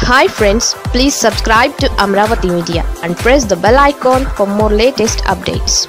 hi friends please subscribe to Amaravati media and press the bell icon for more latest updates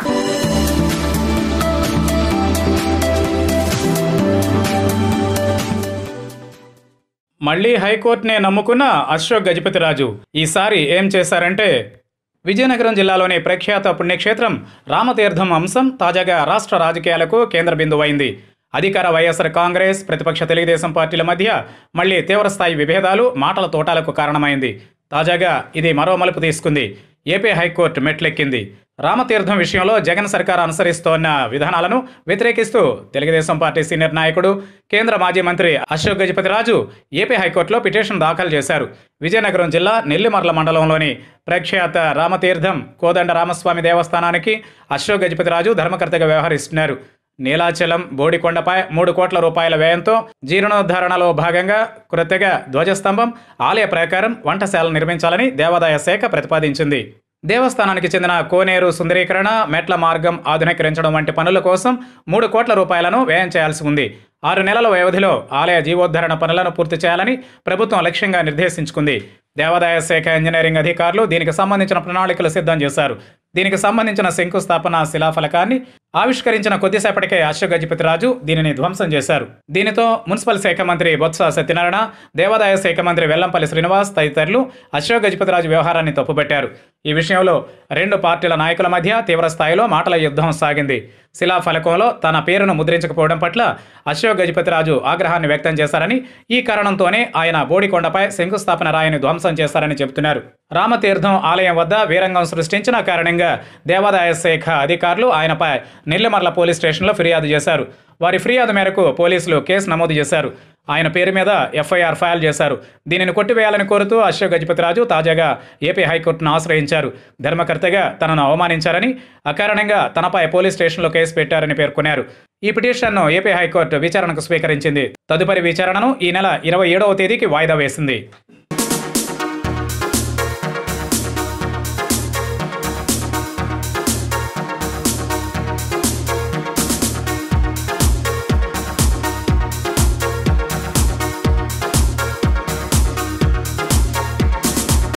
మళ్ళీ హైకోర్టునే నమ్ముకున్న అశోక్ గజపతిరాజు ఈసారి ఏం చేశారంటే విజయనగరం జిల్లాలోని ప్రఖ్యాత పుణ్యక్షేత్రం రామతీర్థం అంశం తాజాగా రాష్ట్ర రాజకీయాలకు కేంద్ర బిందువైంది అధికార వైఎస్ఆర్ కాంగ్రెస్ ప్రతిపక్ష తెలుగుదేశం పార్టీల మధ్య మళ్ళీ తీవ్రస్థాయి విభేదాలు మాటల తోటాలకు కారణమైంది తాజాగా ఇది మరో మలుపు తీసుకుంది ఏపీ హైకోర్టు మెట్లెక్కింది రామతీర్థం విషయంలో జగన్ సర్కార్ అనుసరిస్తోన్న విధానాలను వ్యతిరేకిస్తూ తెలుగుదేశం పార్టీ సీనియర్ నాయకుడు కేంద్ర మాజీ మంత్రి అశోక్ గజపతిరాజు ఏపీ హైకోర్టులో పిటిషన్ దాఖలు చేశారు విజయనగరం జిల్లా నెల్లిమర్ల మండలంలోని ప్రఖ్యాత రామతీర్థం కోదండ రామస్వామి దేవస్థానానికి అశోక్ గజపతిరాజు ధర్మకర్తగా వ్యవహరిస్తున్నారు నీలాచలం బోడికొండపై మూడు కోట్ల రూపాయల వ్యయంతో జీర్ణోద్ధరణలో భాగంగా కృతగా ధ్వజస్తంభం ఆలయ ప్రకారం వంటశాల నిర్మించాలని దేవాదాయ శాఖ ప్రతిపాదించింది దేవస్థానానికి చెందిన కోనేరు సుందరీకరణ మెట్ల మార్గం ఆధునీకరించడం వంటి పనుల కోసం మూడు కోట్ల రూపాయలను వ్యయం చేయాల్సి ఉంది ఆరు నెలల వ్యవధిలో ఆలయ జీవోద్ధరణ పనులను పూర్తి చేయాలని ప్రభుత్వం లక్ష్యంగా నిర్దేశించుకుంది దేవాదాయ శాఖ ఇంజనీరింగ్ అధికారులు దీనికి సంబంధించిన ప్రణాళికలు సిద్ధం చేశారు దీనికి సంబంధించిన శంకుస్థాపన శిలాఫలకాన్ని ఆవిష్కరించిన కొద్దిసేపటికే అశోక్ గజపతిరాజు దీనిని ధ్వంసం చేశారు దీనితో మున్సిపల్ శాఖ మంత్రి బొత్స సత్యనారాయణ దేవాదాయ శాఖ మంత్రి వెల్లంపల్లి శ్రీనివాస్ తదితరులు అశోక్ గజపతిరాజు వ్యవహారాన్ని తప్పుపట్టారు ఈ విషయంలో రెండు పార్టీల నాయకుల మధ్య తీవ్ర స్థాయిలో మాటల యుద్ధం సాగింది శిలాఫలకంలో తన పేరును ముద్రించకపోవడం పట్ల అశోక్ గజపతిరాజు ఆగ్రహాన్ని వ్యక్తం చేశారని ఈ కారణంతోనే ఆయన బోడికొండపై శంకుస్థాపన రాయిని ధ్వంసం చేశారని చెబుతున్నారు రామతీర్థం ఆలయం వద్ద వీరంగం సృష్టించిన కారణంగా దేవాదాయ శాఖ అధికారులు ఆయనపై నెల్లిమర్ల పోలీస్ స్టేషన్లో ఫిర్యాదు చేశారు వారి ఫిర్యాదు మేరకు పోలీసులు కేసు నమోదు చేశారు ఆయన పేరు మీద ఎఫ్ఐఆర్ ఫైల్ చేశారు దీనిని కొట్టివేయాలని కోరుతూ అశోక్ గజపతిరాజు తాజాగా ఏపీ హైకోర్టును ఆశ్రయించారు ధర్మకర్తగా తనను అవమానించారని అకారణంగా తనపై పోలీస్ స్టేషన్లో కేసు పెట్టారని పేర్కొన్నారు ఈ పిటిషన్ను ఏపీ హైకోర్టు విచారణకు స్వీకరించింది తదుపరి విచారణను ఈ నెల ఇరవై ఏడవ తేదీకి వాయిదా వేసింది